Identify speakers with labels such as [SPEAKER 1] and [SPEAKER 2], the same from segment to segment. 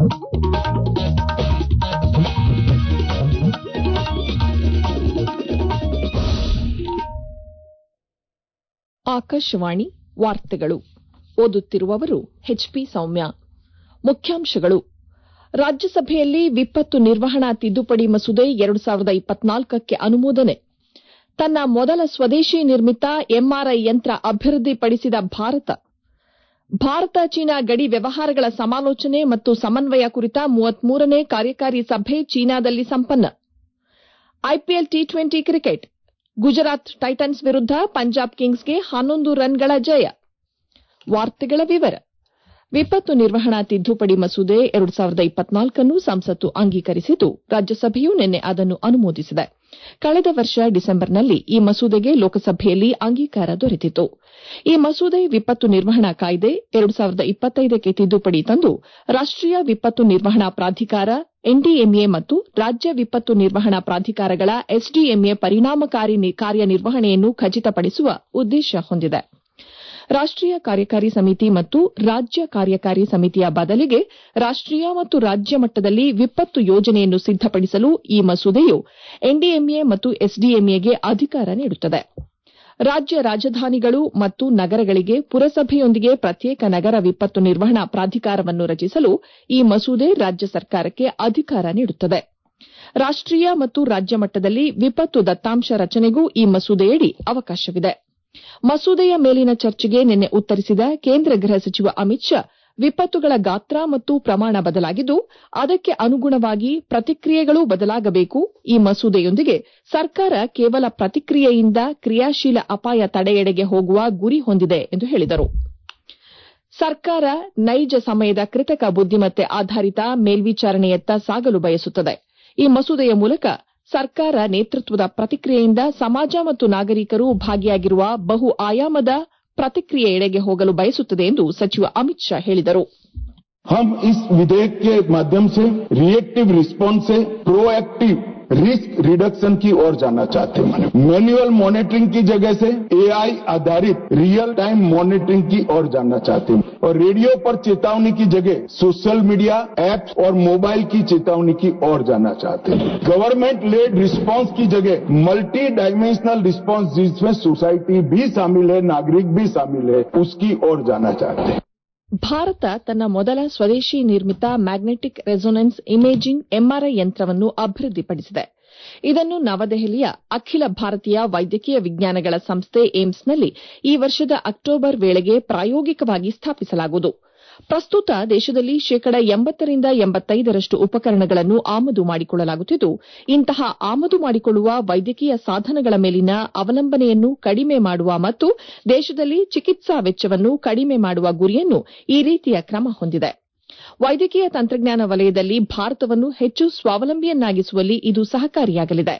[SPEAKER 1] ಆಕಾಶವಾಣಿ ವಾರ್ತೆಗಳು ಓದುತ್ತಿರುವವರು ಹೆಚ್ಪಿ ಸೌಮ್ಯ ಮುಖ್ಯಾಂಶಗಳು ರಾಜ್ಯಸಭೆಯಲ್ಲಿ ವಿಪತ್ತು ನಿರ್ವಹಣಾ ತಿದ್ದುಪಡಿ ಮಸೂದೆ ಎರಡು ಸಾವಿರದ ಇಪ್ಪತ್ನಾಲ್ಕಕ್ಕೆ ಅನುಮೋದನೆ ತನ್ನ ಮೊದಲ ಸ್ವದೇಶಿ ನಿರ್ಮಿತ ಎಂಆರ್ಐ ಯಂತ್ರ ಅಭಿವೃದ್ದಿಪಡಿಸಿದ ಭಾರತ ಭಾರತ ಚೀನಾ ಗಡಿ ವ್ಯವಹಾರಗಳ ಸಮಾಲೋಚನೆ ಮತ್ತು ಸಮನ್ವಯ ಕುರಿತ ಮೂವತ್ಮೂರನೇ ಕಾರ್ಯಕಾರಿ ಸಭೆ ಚೀನಾದಲ್ಲಿ ಸಂಪನ್ನ IPL T twenty cricket Gujarat Titans ವಿರುದ್ದ ಪಂಜಾಬ್ ಕಿಂಗ್ಸ್ಗೆ ಹನ್ನೊಂದು ರನ್ಗಳ ಜಯ ವಿಪತ್ತು ನಿರ್ವಹಣಾ ತಿದ್ದುಪಡಿ ಮಸೂದೆ ಎರಡು ಸಾವಿರದ ಇಪ್ಪತ್ನಾಲ್ಕನ್ನು ಸಂಸತ್ತು ಅಂಗೀಕರಿಸಿದ್ದು ರಾಜ್ಯಸಭೆಯು ನಿನ್ನೆ ಅದನ್ನು ಅನುಮೋದಿಸಿದೆ ಕಳೆದ ವರ್ಷ ಡಿಸೆಂಬರ್ನಲ್ಲಿ ಈ ಮಸೂದೆಗೆ ಲೋಕಸಭೆಯಲ್ಲಿ ಅಂಗೀಕಾರ ದೊರೆತಿತ್ತು ಈ ಮಸೂದೆ ವಿಪತ್ತು ನಿರ್ವಹಣಾ ಕಾಯ್ದೆ ಎರಡು ಸಾವಿರದ ಇಪ್ಪತ್ತೈದಕ್ಕೆ ತಿದ್ದುಪಡಿ ತಂದು ರಾಷ್ಟೀಯ ವಿಪತ್ತು ನಿರ್ವಹಣಾ ಪ್ರಾಧಿಕಾರ ಎನ್ಡಿಎಂಎ ಮತ್ತು ರಾಜ್ಯ ವಿಪತ್ತು ನಿರ್ವಹಣಾ ಪ್ರಾಧಿಕಾರಗಳ ಎಸ್ಡಿಎಂಎ ಪರಿಣಾಮಕಾರಿ ಕಾರ್ಯನಿರ್ವಹಣೆಯನ್ನು ಖಚಿತಪಡಿಸುವ ಉದ್ದೇಶ ಹೊಂದಿದೆ ರಾಷ್ಟೀಯ ಕಾರ್ಯಕಾರಿ ಸಮಿತಿ ಮತ್ತು ರಾಜ್ಯ ಕಾರ್ಯಕಾರಿ ಸಮಿತಿಯ ಬದಲಿಗೆ ರಾಷ್ಟೀಯ ಮತ್ತು ರಾಜ್ಯ ಮಟ್ಟದಲ್ಲಿ ವಿಪತ್ತು ಯೋಜನೆಯನ್ನು ಸಿದ್ದಪಡಿಸಲು ಈ ಮಸೂದೆಯು ಎನ್ಡಿಎಂಎ ಮತ್ತು ಎಸ್ಡಿಎಂಎಗೆ ಅಧಿಕಾರ ನೀಡುತ್ತದೆ ರಾಜ್ಯ ರಾಜಧಾನಿಗಳು ಮತ್ತು ನಗರಗಳಿಗೆ ಪುರಸಭೆಯೊಂದಿಗೆ ಪ್ರತ್ಯೇಕ ನಗರ ವಿಪತ್ತು ನಿರ್ವಹಣಾ ಪ್ರಾಧಿಕಾರವನ್ನು ರಚಿಸಲು ಈ ಮಸೂದೆ ರಾಜ್ಯ ಸರ್ಕಾರಕ್ಕೆ ಅಧಿಕಾರ ನೀಡುತ್ತದೆ ರಾಷ್ಟೀಯ ಮತ್ತು ರಾಜ್ಯ ಮಟ್ಟದಲ್ಲಿ ವಿಪತ್ತು ದತ್ತಾಂಶ ರಚನೆಗೂ ಈ ಮಸೂದೆಯಡಿ ಅವಕಾಶವಿದೆ ಮಸೂದೆಯ ಮೇಲಿನ ಚರ್ಚೆಗೆ ನಿನ್ನೆ ಉತ್ತರಿಸಿದ ಕೇಂದ್ರ ಗೃಹ ಸಚಿವ ಅಮಿತ್ ಶಾ ವಿಪತ್ತುಗಳ ಗಾತ್ರ ಮತ್ತು ಪ್ರಮಾಣ ಬದಲಾಗಿದ್ದು ಅದಕ್ಕೆ ಅನುಗುಣವಾಗಿ ಪ್ರತಿಕ್ರಿಯೆಗಳೂ ಬದಲಾಗಬೇಕು ಈ ಮಸೂದೆಯೊಂದಿಗೆ ಸರ್ಕಾರ ಕೇವಲ ಪ್ರತಿಕ್ರಿಯೆಯಿಂದ ಕ್ರಿಯಾಶೀಲ ಅಪಾಯ ತಡೆಯೆಡೆಗೆ ಹೋಗುವ ಗುರಿ ಹೊಂದಿದೆ ಎಂದು ಹೇಳಿದರು ಸರ್ಕಾರ ನೈಜ ಸಮಯದ ಕೃತಕ ಬುದ್ದಿಮತ್ತೆ ಆಧಾರಿತ ಮೇಲ್ವಿಚಾರಣೆಯತ್ತ ಸಾಗಲು ಬಯಸುತ್ತದೆ ಈ ಮಸೂದೆಯ ಮೂಲಕ ಸರ್ಕಾರ ನೇತೃತ್ವದ ಪ್ರತಿಕ್ರಿಯೆಯಿಂದ ಸಮಾಜ ಮತ್ತು ನಾಗರಿಕರು ಭಾಗಿಯಾಗಿರುವ ಬಹು ಆಯಾಮದ ಪ್ರತಿಕ್ರಿಯೆಯೆಡೆಗೆ ಹೋಗಲು ಬಯಸುತ್ತದೆ ಎಂದು ಸಚಿವ ಅಮಿತ್ ಶಾ ಹೇಳಿದರು
[SPEAKER 2] हम इस विधेयक के माध्यम से रिएक्टिव रिस्पांस से प्रोएक्टिव रिस्क रिडक्शन की ओर जाना चाहते हैं मैन्युअल मॉनिटरिंग की जगह से एआई आधारित रियल टाइम मॉनिटरिंग की ओर जाना चाहते हैं और रेडियो पर चेतावनी की जगह सोशल मीडिया एप्स और मोबाइल की चेतावनी की ओर जाना चाहते हैं गवर्नमेंट लेड रिस्पांस की जगह मल्टी डायमेंशनल रिस्पांस जिसमें सोसाइटी भी शामिल है नागरिक भी शामिल है उसकी ओर जाना चाहते हैं
[SPEAKER 1] ಭಾರತ ತನ್ನ ಮೊದಲ ಸ್ವದೇಶಿ ನಿರ್ಮಿತ ಮ್ಯಾಗ್ನೆಟಿಕ್ ರೆಸೊನೆನ್ಸ್ ಇಮೇಜಿಂಗ್ ಎಂಆರ್ಐ ಯಂತ್ರವನ್ನು ಅಭಿವೃದ್ದಿಪಡಿಸಿದೆ ಇದನ್ನು ನವದೆಹಲಿಯ ಅಖಿಲ ಭಾರತೀಯ ವೈದ್ಯಕೀಯ ವಿಜ್ಞಾನಗಳ ಸಂಸ್ಥೆ ಏಮ್ಸ್ನಲ್ಲಿ ಈ ವರ್ಷದ ಅಕ್ಟೋಬರ್ ವೇಳೆಗೆ ಪ್ರಾಯೋಗಿಕವಾಗಿ ಸ್ಥಾಪಿಸಲಾಗುವುದು ಪ್ರಸ್ತುತ ದೇಶದಲ್ಲಿ ಶೇಕಡ ಎಂಬತ್ತರಿಂದ ಎಂಬತ್ತೈದರಷ್ಟು ಉಪಕರಣಗಳನ್ನು ಆಮದು ಮಾಡಿಕೊಳ್ಳಲಾಗುತ್ತಿದ್ದು ಇಂತಹ ಆಮದು ಮಾಡಿಕೊಳ್ಳುವ ವೈದ್ಯಕೀಯ ಸಾಧನಗಳ ಮೇಲಿನ ಅವಲಂಬನೆಯನ್ನು ಕಡಿಮೆ ಮಾಡುವ ಮತ್ತು ದೇಶದಲ್ಲಿ ಚಿಕಿತ್ಸಾ ವೆಚ್ಚವನ್ನು ಕಡಿಮೆ ಮಾಡುವ ಗುರಿಯನ್ನು ಈ ರೀತಿಯ ಕ್ರಮ ಹೊಂದಿದೆ ವೈದ್ಯಕೀಯ ತಂತ್ರಜ್ಞಾನ ವಲಯದಲ್ಲಿ ಭಾರತವನ್ನು ಹೆಚ್ಚು ಸ್ವಾವಲಂಬಿಯನ್ನಾಗಿಸುವಲ್ಲಿ ಇದು ಸಹಕಾರಿಯಾಗಲಿದೆ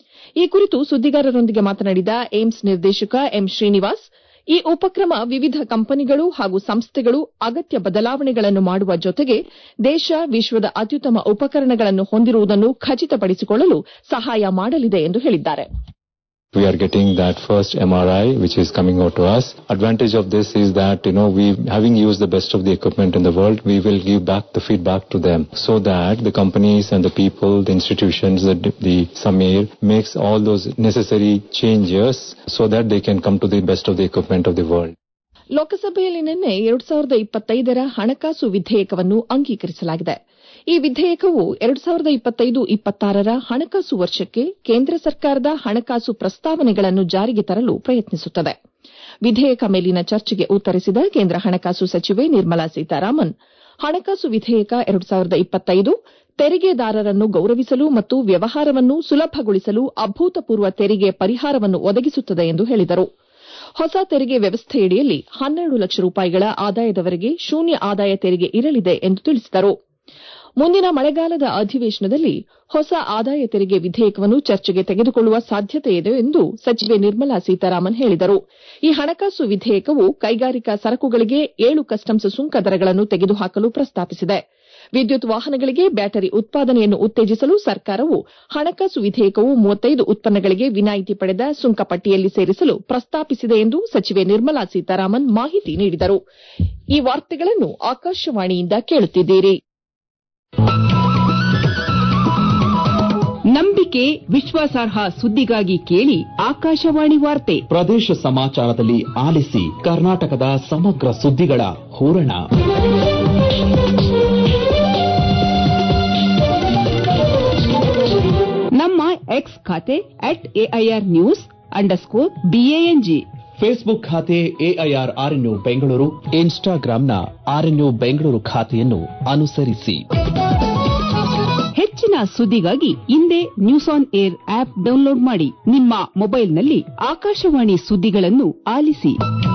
[SPEAKER 1] ಈ ಕುರಿತು ಸುದ್ದಿಗಾರರೊಂದಿಗೆ ಮಾತನಾಡಿದ ಏಮ್ಸ್ ನಿರ್ದೇಶಕ ಎಂ ಶ್ರೀನಿವಾಸ್ ಈ ಉಪಕ್ರಮ ವಿವಿಧ ಕಂಪನಿಗಳು ಹಾಗೂ ಸಂಸ್ಥೆಗಳು ಅಗತ್ಯ ಬದಲಾವಣೆಗಳನ್ನು ಮಾಡುವ ಜೊತೆಗೆ ದೇಶ ವಿಶ್ವದ ಅತ್ಯುತ್ತಮ ಉಪಕರಣಗಳನ್ನು ಹೊಂದಿರುವುದನ್ನು ಖಚಿತಪಡಿಸಿಕೊಳ್ಳಲು ಸಹಾಯ ಮಾಡಲಿದೆ ಎಂದು ಹೇಳಿದ್ದಾರೆ
[SPEAKER 3] We are getting that first MRI, which is coming out to us. Advantage of this is that, you know, we, having used the best of the equipment in the world, we will give back the feedback to them so that the companies and the people, the institutions, the, the Samir makes all those necessary changes so that they can come to the best of the equipment of the world.
[SPEAKER 1] ಲೋಕಸಭೆಯಲ್ಲಿ ನಿನ್ನೆ ಎರಡು ಸಾವಿರದ ಇಪ್ಪತ್ತೈದರ ಹಣಕಾಸು ವಿಧೇಯಕವನ್ನು ಅಂಗೀಕರಿಸಲಾಗಿದೆ ಈ ವಿಧೇಯಕವು ಎರಡು ಸಾವಿರದ ಇಪ್ಪತ್ತೈದು ಇಪ್ಪತ್ತಾರರ ಹಣಕಾಸು ವರ್ಷಕ್ಕೆ ಕೇಂದ್ರ ಸರ್ಕಾರದ ಹಣಕಾಸು ಪ್ರಸ್ತಾವನೆಗಳನ್ನು ಜಾರಿಗೆ ತರಲು ಪ್ರಯತ್ನಿಸುತ್ತದೆ ವಿಧೇಯಕ ಮೇಲಿನ ಚರ್ಚೆಗೆ ಉತ್ತರಿಸಿದ ಕೇಂದ್ರ ಹಣಕಾಸು ಸಚಿವೆ ನಿರ್ಮಲಾ ಸೀತಾರಾಮನ್ ಹಣಕಾಸು ವಿಧೇಯಕ ಎರಡು ಸಾವಿರದ ಇಪ್ಪತ್ತೈದು ತೆರಿಗೆದಾರರನ್ನು ಗೌರವಿಸಲು ಮತ್ತು ವ್ಯವಹಾರವನ್ನು ಸುಲಭಗೊಳಿಸಲು ಅಭೂತಪೂರ್ವ ತೆರಿಗೆ ಪರಿಹಾರವನ್ನು ಒದಗಿಸುತ್ತದೆ ಎಂದು ಹೇಳಿದರು ಹೊಸ ತೆರಿಗೆ ವ್ಯವಸ್ಥೆಯಡಿಯಲ್ಲಿ ಹನ್ನೆರಡು ಲಕ್ಷ ರೂಪಾಯಿಗಳ ಆದಾಯದವರೆಗೆ ಶೂನ್ಯ ಆದಾಯ ತೆರಿಗೆ ಇರಲಿದೆ ಎಂದು ತಿಳಿಸಿದರು ಮುಂದಿನ ಮಳೆಗಾಲದ ಅಧಿವೇಶನದಲ್ಲಿ ಹೊಸ ಆದಾಯ ತೆರಿಗೆ ವಿಧೇಯಕವನ್ನು ಚರ್ಚೆಗೆ ತೆಗೆದುಕೊಳ್ಳುವ ಸಾಧ್ಯತೆಯಿದೆ ಎಂದು ಸಚಿವೆ ನಿರ್ಮಲಾ ಸೀತಾರಾಮನ್ ಹೇಳಿದರು ಈ ಹಣಕಾಸು ವಿಧೇಯಕವು ಕೈಗಾರಿಕಾ ಸರಕುಗಳಿಗೆ ಏಳು ಕಸ್ಟಮ್ಸ್ ಸುಂಕ ದರಗಳನ್ನು ತೆಗೆದುಹಾಕಲು ಪ್ರಸ್ತಾಪಿಸಿದೆ ವಿದ್ಯುತ್ ವಾಹನಗಳಿಗೆ ಬ್ಯಾಟರಿ ಉತ್ಪಾದನೆಯನ್ನು ಉತ್ತೇಜಿಸಲು ಸರ್ಕಾರವು ಹಣಕಾಸು ವಿಧೇಯಕವು ಮೂವತ್ತೈದು ಉತ್ಪನ್ನಗಳಿಗೆ ವಿನಾಯಿತಿ ಪಡೆದ ಸುಂಕ ಪಟ್ಟಿಯಲ್ಲಿ ಸೇರಿಸಲು ಪ್ರಸ್ತಾಪಿಸಿದೆ ಎಂದು ಸಚಿವೆ ನಿರ್ಮಲಾ ಸೀತಾರಾಮನ್ ಮಾಹಿತಿ ನೀಡಿದರು ಈ ವಾರ್ತೆಗಳನ್ನು ಆಕಾಶವಾಣಿಯಿಂದ ಕೇಳುತ್ತಿದ್ದೀರಿ
[SPEAKER 4] ನಂಬಿಕೆ ವಿಶ್ವಾಸಾರ್ಹ ಸುದ್ದಿಗಾಗಿ ಕೇಳಿ ಆಕಾಶವಾಣಿ ವಾರ್ತೆ
[SPEAKER 5] ಪ್ರದೇಶ ಸಮಾಚಾರದಲ್ಲಿ ಆಲಿಸಿ ಕರ್ನಾಟಕದ ಸಮಗ್ರ ಸುದ್ದಿಗಳ ಹೂರಣ
[SPEAKER 4] ನಮ್ಮ ಎಕ್ಸ್ ಖಾತೆ at AIR news underscore BANG
[SPEAKER 5] Facebook ಖಾತೆ ಎಐಆರ್ ಆರ್ಎನ್ಯು ಬೆಂಗಳೂರು ಇನ್ಸ್ಟಾಗ್ರಾಂನ ಆರ್ಎನ್ಯು ಬೆಂಗಳೂರು ಖಾತೆಯನ್ನು ಅನುಸರಿಸಿ
[SPEAKER 4] ಹೆಚ್ಚಿನ ಸುದ್ದಿಗಾಗಿ ಇಂದೇ News On Air app download ಮಾಡಿ ನಿಮ್ಮ ಮೊಬೈಲ್ನಲ್ಲಿ ಆಕಾಶವಾಣಿ ಸುದ್ದಿಗಳನ್ನು ಆಲಿಸಿ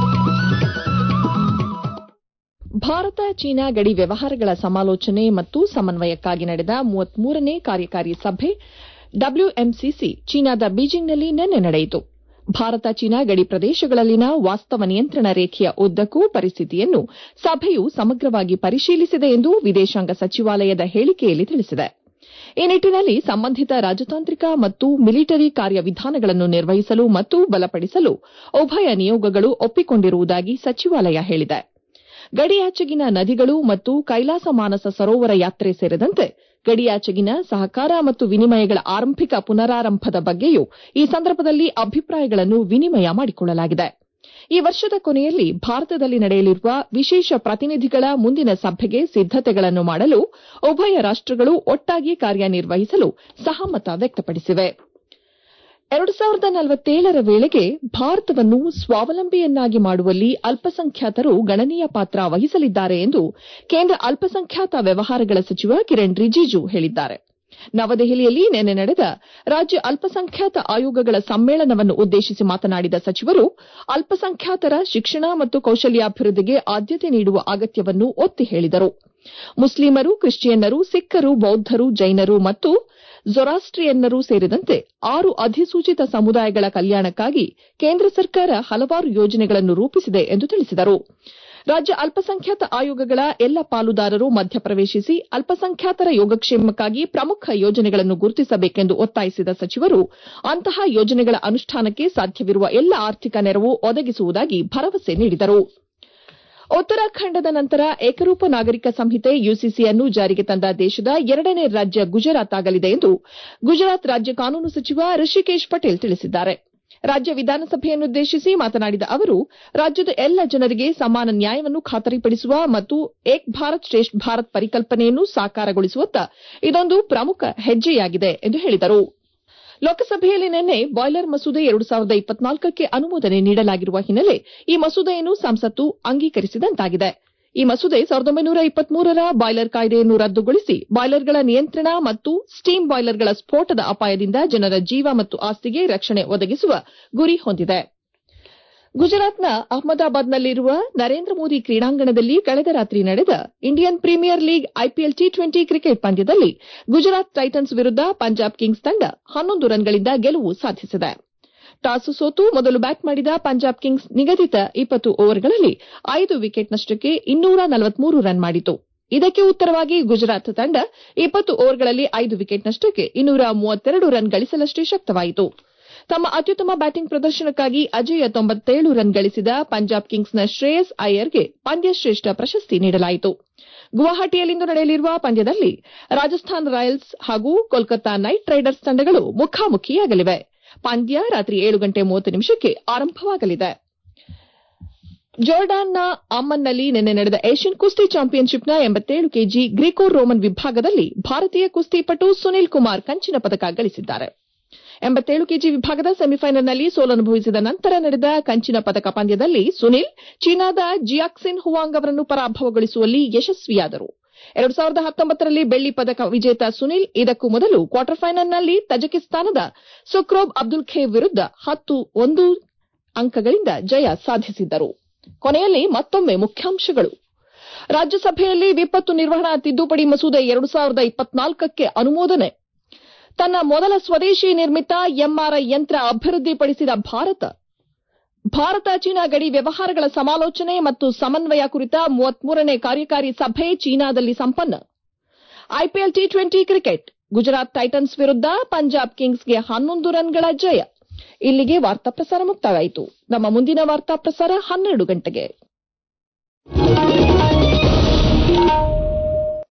[SPEAKER 1] ಭಾರತ ಚೀನಾ ಗಡಿ ವ್ಯವಹಾರಗಳ ಸಮಾಲೋಚನೆ ಮತ್ತು ಸಮನ್ವಯಕ್ಕಾಗಿ ನಡೆದ ಮೂವತ್ಮೂರನೇ ಕಾರ್ಯಕಾರಿ ಸಭೆ ಡಬ್ಲ್ಯೂಎಂಸಿಸಿ ಚೀನಾದ ಬೀಜಿಂಗ್ನಲ್ಲಿ ನಿನ್ನೆ ನಡೆಯಿತು ಭಾರತ ಚೀನಾ ಗಡಿ ಪ್ರದೇಶಗಳಲ್ಲಿನ ವಾಸ್ತವ ನಿಯಂತ್ರಣ ರೇಖೆಯ ಉದ್ದಕ್ಕೂ ಪರಿಸ್ಥಿತಿಯನ್ನು ಸಭೆಯು ಸಮಗ್ರವಾಗಿ ಪರಿಶೀಲಿಸಿದೆ ಎಂದು ವಿದೇಶಾಂಗ ಸಚಿವಾಲಯದ ಹೇಳಿಕೆಯಲ್ಲಿ ತಿಳಿಸಿದೆ ಈ ನಿಟ್ಟಿನಲ್ಲಿ ಸಂಬಂಧಿತ ರಾಜತಾಂತ್ರಿಕ ಮತ್ತು ಮಿಲಿಟರಿ ಕಾರ್ಯವಿಧಾನಗಳನ್ನು ನಿರ್ವಹಿಸಲು ಮತ್ತು ಬಲಪಡಿಸಲು ಉಭಯ ನಿಯೋಗಗಳು ಒಪ್ಪಿಕೊಂಡಿರುವುದಾಗಿ ಸಚಿವಾಲಯ ಹೇಳಿದೆ ಗಡಿಯಾಚೆಗಿನ ನದಿಗಳು ಮತ್ತು ಕೈಲಾಸ ಮಾನಸ ಸರೋವರ ಯಾತ್ರೆ ಸೇರಿದಂತೆ ಗಡಿಯಾಚೆಗಿನ ಸಹಕಾರ ಮತ್ತು ವಿನಿಮಯಗಳ ಆರಂಭಿಕ ಪುನರಾರಂಭದ ಬಗ್ಗೆಯೂ ಈ ಸಂದರ್ಭದಲ್ಲಿ ಅಭಿಪ್ರಾಯಗಳನ್ನು ವಿನಿಮಯ ಮಾಡಿಕೊಳ್ಳಲಾಗಿದೆ ಈ ವರ್ಷದ ಕೊನೆಯಲ್ಲಿ ಭಾರತದಲ್ಲಿ ನಡೆಯಲಿರುವ ವಿಶೇಷ ಪ್ರತಿನಿಧಿಗಳ ಮುಂದಿನ ಸಭೆಗೆ ಸಿದ್ದತೆಗಳನ್ನು ಮಾಡಲು ಉಭಯ ರಾಷ್ಟಗಳು ಒಟ್ಟಾಗಿ ಕಾರ್ಯನಿರ್ವಹಿಸಲು ಸಹಮತ ವ್ಯಕ್ತಪಡಿಸಿವೆ ಎರಡು ಸಾವಿರದ ನಲವತ್ತೇಳರ ವೇಳೆಗೆ ಭಾರತವನ್ನು ಸ್ವಾವಲಂಬಿಯನ್ನಾಗಿ ಮಾಡುವಲ್ಲಿ ಅಲ್ಪಸಂಖ್ಯಾತರು ಗಣನೀಯ ಪಾತ್ರ ವಹಿಸಲಿದ್ದಾರೆ ಎಂದು ಕೇಂದ್ರ ಅಲ್ಪಸಂಖ್ಯಾತ ವ್ಯವಹಾರಗಳ ಸಚಿವ ಕಿರಣ್ ರಿಜಿಜು ಹೇಳಿದ್ದಾರೆ ನವದೆಹಲಿಯಲ್ಲಿ ನಿನ್ನೆ ನಡೆದ ರಾಜ್ಯ ಅಲ್ಪಸಂಖ್ಯಾತ ಆಯೋಗಗಳ ಸಮ್ಮೇಳನವನ್ನು ಉದ್ದೇಶಿಸಿ ಮಾತನಾಡಿದ ಸಚಿವರು ಅಲ್ಪಸಂಖ್ಯಾತರ ಶಿಕ್ಷಣ ಮತ್ತು ಕೌಶಲ್ಯಾಭಿವೃದ್ಧಿಗೆ ಆದ್ಯತೆ ನೀಡುವ ಅಗತ್ಯವನ್ನು ಒತ್ತಿ ಹೇಳಿದರು ಮುಸ್ಲಿಮರು ಕ್ರಿಶ್ಚಿಯನ್ನರು ಸಿಖ್ಖರು ಬೌದ್ದರು ಜೈನರು ಮತ್ತು ಜೊರಾಸ್ಟ್ರಿಯನ್ನರು ಸೇರಿದಂತೆ ಆರು ಅಧಿಸೂಚಿತ ಸಮುದಾಯಗಳ ಕಲ್ಯಾಣಕ್ಕಾಗಿ ಕೇಂದ್ರ ಸರ್ಕಾರ ಹಲವಾರು ಯೋಜನೆಗಳನ್ನು ರೂಪಿಸಿದೆ ಎಂದು ತಿಳಿಸಿದರು ರಾಜ್ಯ ಅಲ್ಪಸಂಖ್ಯಾತ ಆಯೋಗಗಳ ಎಲ್ಲ ಪಾಲುದಾರರು ಮಧ್ಯಪ್ರವೇಶಿಸಿ ಅಲ್ಪಸಂಖ್ಯಾತರ ಯೋಗಕ್ಷೇಮಕ್ಕಾಗಿ ಪ್ರಮುಖ ಯೋಜನೆಗಳನ್ನು ಗುರುತಿಸಬೇಕೆಂದು ಒತ್ತಾಯಿಸಿದ ಸಚಿವರು ಅಂತಹ ಯೋಜನೆಗಳ ಅನುಷ್ಠಾನಕ್ಕೆ ಸಾಧ್ಯವಿರುವ ಎಲ್ಲ ಆರ್ಥಿಕ ನೆರವು ಒದಗಿಸುವುದಾಗಿ ಭರವಸೆ ನೀಡಿದರು ಉತ್ತರಾಖಂಡದ ನಂತರ ಏಕರೂಪ ನಾಗರಿಕ ಸಂಹಿತೆ ಯುಸಿಸಿಯನ್ನು ಜಾರಿಗೆ ತಂದ ದೇಶದ ಎರಡನೇ ರಾಜ್ಯ ಗುಜರಾತ್ ಆಗಲಿದೆ ಎಂದು ಗುಜರಾತ್ ರಾಜ್ಯ ಕಾನೂನು ಸಚಿವ ರಿಷಿಕೇಶ್ ಪಟೇಲ್ ತಿಳಿಸಿದ್ದಾರೆ ರಾಜ್ಯ ವಿಧಾನಸಭೆಯನ್ನುದ್ದೇಶಿಸಿ ಮಾತನಾಡಿದ ಅವರು ರಾಜ್ಯದ ಎಲ್ಲ ಜನರಿಗೆ ಸಮಾನ ನ್ಯಾಯವನ್ನು ಖಾತರಿಪಡಿಸುವ ಮತ್ತು ಏಕ್ ಭಾರತ್ ಶ್ರೇಷ್ಠ ಭಾರತ್ ಪರಿಕಲ್ಪನೆಯನ್ನು ಸಾಕಾರಗೊಳಿಸುವತ್ತ ಇದೊಂದು ಪ್ರಮುಖ ಹೆಜ್ಜೆಯಾಗಿದೆ ಎಂದು ಹೇಳಿದರು ಲೋಕಸಭೆಯಲ್ಲಿ ನಿನ್ನೆ ಬಾಯ್ಲರ್ ಮಸೂದೆ ಎರಡು ಸಾವಿರದ ಇಪ್ಪತ್ನಾಲ್ಕಕ್ಕೆ ಅನುಮೋದನೆ ನೀಡಲಾಗಿರುವ ಹಿನ್ನೆಲೆ ಈ ಮಸೂದೆಯನ್ನು ಸಂಸತ್ತು ಅಂಗೀಕರಿಸಿದಂತಾಗಿದೆ ಈ ಮಸೂದೆ ಸಾವಿರದ ಒಂಬೈನೂರ ಇಪ್ಪತ್ಮೂರರ ಬಾಯ್ಲರ್ ಕಾಯ್ದೆಯನ್ನು ರದ್ದುಗೊಳಿಸಿ ಬಾಯ್ಲರ್ಗಳ ನಿಯಂತ್ರಣ ಮತ್ತು ಸ್ಟೀಮ್ ಬಾಯ್ಲರ್ಗಳ ಸ್ಫೋಟದ ಅಪಾಯದಿಂದ ಜನರ ಜೀವ ಮತ್ತು ಆಸ್ತಿಗೆ ರಕ್ಷಣೆ ಒದಗಿಸುವ ಗುರಿ ಹೊಂದಿದೆ ಗುಜರಾತ್ನ ಅಹಮದಾಬಾದ್ನಲ್ಲಿರುವ ನರೇಂದ್ರ ಮೋದಿ ಕ್ರೀಡಾಂಗಣದಲ್ಲಿ ಕಳೆದ ರಾತ್ರಿ ನಡೆದ Indian Premier League IPL T twenty cricket ಪಂದ್ಯದಲ್ಲಿ ಗುಜರಾತ್ ಟೈಟನ್ಸ್ ವಿರುದ್ದ ಪಂಜಾಬ್ ಕಿಂಗ್ಸ್ ತಂಡ ಹನ್ನೊಂದು ರನ್ಗಳಿಂದ ಗೆಲುವು ಸಾಧಿಸಿದೆ ಟಾಸ್ ಸೋತು ಮೊದಲು ಬ್ಯಾಟ್ ಮಾಡಿದ ಪಂಜಾಬ್ ಕಿಂಗ್ಸ್ ನಿಗದಿತ ಇಪ್ಪತ್ತು ಓವರ್ಗಳಲ್ಲಿ ಐದು ವಿಕೆಟ್ ನಷ್ಟಕ್ಕೆ ಇನ್ನೂರ ನಲವತ್ಮೂರು ರನ್ ಮಾಡಿತು ಇದಕ್ಕೆ ಉತ್ತರವಾಗಿ ಗುಜರಾತ್ ತಂಡ ಇಪ್ಪತ್ತು ಓವರ್ಗಳಲ್ಲಿ ಐದು ವಿಕೆಟ್ ನಷ್ಟಕ್ಕೆ ಇನ್ನೂರ ಮೂವತ್ತೆರಡು ರನ್ ಗಳಿಸಲಷ್ಟೇ ಶಕ್ತವಾಯಿತು ತಮ್ಮ ಅತ್ಯುತ್ತಮ ಬ್ಯಾಟಿಂಗ್ ಪ್ರದರ್ಶನಕ್ಕಾಗಿ ಅಜೇಯ ತೊಂಬತ್ತೇಳು ರನ್ ಗಳಿಸಿದ ಪಂಜಾಬ್ ಕಿಂಗ್ಸ್ನ ಶ್ರೇಯಸ್ ಅಯ್ಯರ್ಗೆ ಪಂದ್ಯಶ್ರೇಷ್ಠ ಪ್ರಶಸ್ತಿ ನೀಡಲಾಯಿತು ಗುವಾಹಟಿಯಲ್ಲಿಂದು ನಡೆಯಲಿರುವ ಪಂದ್ಯದಲ್ಲಿ ರಾಜಸ್ಥಾನ್ ರಾಯಲ್ಸ್ ಹಾಗೂ ಕೋಲ್ಕತಾ ನೈಟ್ ರೈಡರ್ಸ್ ತಂಡಗಳು ಮುಖಾಮುಖಿಯಾಗಲಿವೆ ಪಂದ್ಯ ರಾತ್ರಿ ಏಳು ಗಂಟೆ ಮೂವತ್ತು ನಿಮಿಷಕ್ಕೆ ಆರಂಭವಾಗಲಿದೆ ಜೋರ್ಡಾನ್ನ ಅಮ್ಮನ್ನಲ್ಲಿ ನಿನ್ನೆ ನಡೆದ ಏಷ್ಯನ್ ಕುಸ್ತಿ ಚಾಂಪಿಯನ್ಶಿಪ್ನ ಎಂಬತ್ತೇಳು ಕೆಜಿ ಗ್ರೀಕೋ ರೋಮನ್ ವಿಭಾಗದಲ್ಲಿ ಭಾರತೀಯ ಕುಸ್ತಿಪಟು ಸುನಿಲ್ ಕುಮಾರ್ ಕಂಚಿನ ಪದಕ ಗಳಿಸಿದ್ದಾರೆ ಎಂಬತ್ತೇಳು ಕೆಜಿ ವಿಭಾಗದ ಸೆಮಿಫೈನಲ್ನಲ್ಲಿ ಸೋಲನುಭವಿಸಿದ ನಂತರ ನಡೆದ ಕಂಚಿನ ಪದಕ ಪಂದ್ಯದಲ್ಲಿ ಸುನಿಲ್ ಚೀನಾದ ಜಿಯಾಕ್ಸಿನ್ ಹುವಾಂಗ್ ಅವರನ್ನು ಪರಾಭವಗೊಳಿಸುವಲ್ಲಿ ಯಶಸ್ವಿಯಾದರು ಎರಡು ಸಾವಿರದ ಹತ್ತೊಂಬತ್ತರಲ್ಲಿ ಬೆಳ್ಳಿ ಪದಕ ವಿಜೇತ ಸುನಿಲ್ ಇದಕ್ಕೂ ಮೊದಲು ಕ್ವಾರ್ಟರ್ ಫೈನಲ್ನಲ್ಲಿ ತಜಕಿಸ್ತಾನದ ಸುಕ್ರೋಬ್ ಅಬ್ದುಲ್ ಖೇವ್ ವಿರುದ್ದ ಹತ್ತು ಒಂದು ಅಂಕಗಳಿಂದ ಜಯ ಸಾಧಿಸಿದ್ದರು ಕೊನೆಯಲ್ಲಿ ಮತ್ತೊಮ್ಮೆ ಮುಖ್ಯಾಂಶಗಳು ರಾಜ್ಯಸಭೆಯಲ್ಲಿ ವಿಪತ್ತು ನಿರ್ವಹಣಾ ತಿದ್ದುಪಡಿ ಮಸೂದೆ ಎರಡು ಸಾವಿರದ ಇಪ್ಪತ್ನಾಲ್ಕಕ್ಕೆ ಅನುಮೋದನೆ ತನ್ನ ಮೊದಲ ಸ್ವದೇಶಿ ನಿರ್ಮಿತ ಎಂಆರ್ಐ ಯಂತ್ರ ಅಭಿವೃದ್ಧಿಪಡಿಸಿದ ಭಾರತ ಭಾರತ ಚೀನಾ ಗಡಿ ವ್ಯವಹಾರಗಳ ಸಮಾಲೋಚನೆ ಮತ್ತು ಸಮನ್ವಯ ಕುರಿತ ಮೂವತ್ಮೂರನೇ ಕಾರ್ಯಕಾರಿ ಸಭೆ ಚೀನಾದಲ್ಲಿ ಸಂಪನ್ನ IPL T twenty cricket Gujarat Titans ವಿರುದ್ದ ಪಂಜಾಬ್ ಕಿಂಗ್ಸ್ಗೆ ಹನ್ನೊಂದು ರನ್ಗಳ ಜಯ ಇಲ್ಲಿಗೆ ವಾರ್ತಾ ಪ್ರಸಾರ ಮುಕ್ತಾಯವಾಯಿತು ನಮ್ಮ ಮುಂದಿನ ವಾರ್ತಾ ಪ್ರಸಾರ ಹನ್ನೆರಡು ಗಂಟೆಗೆ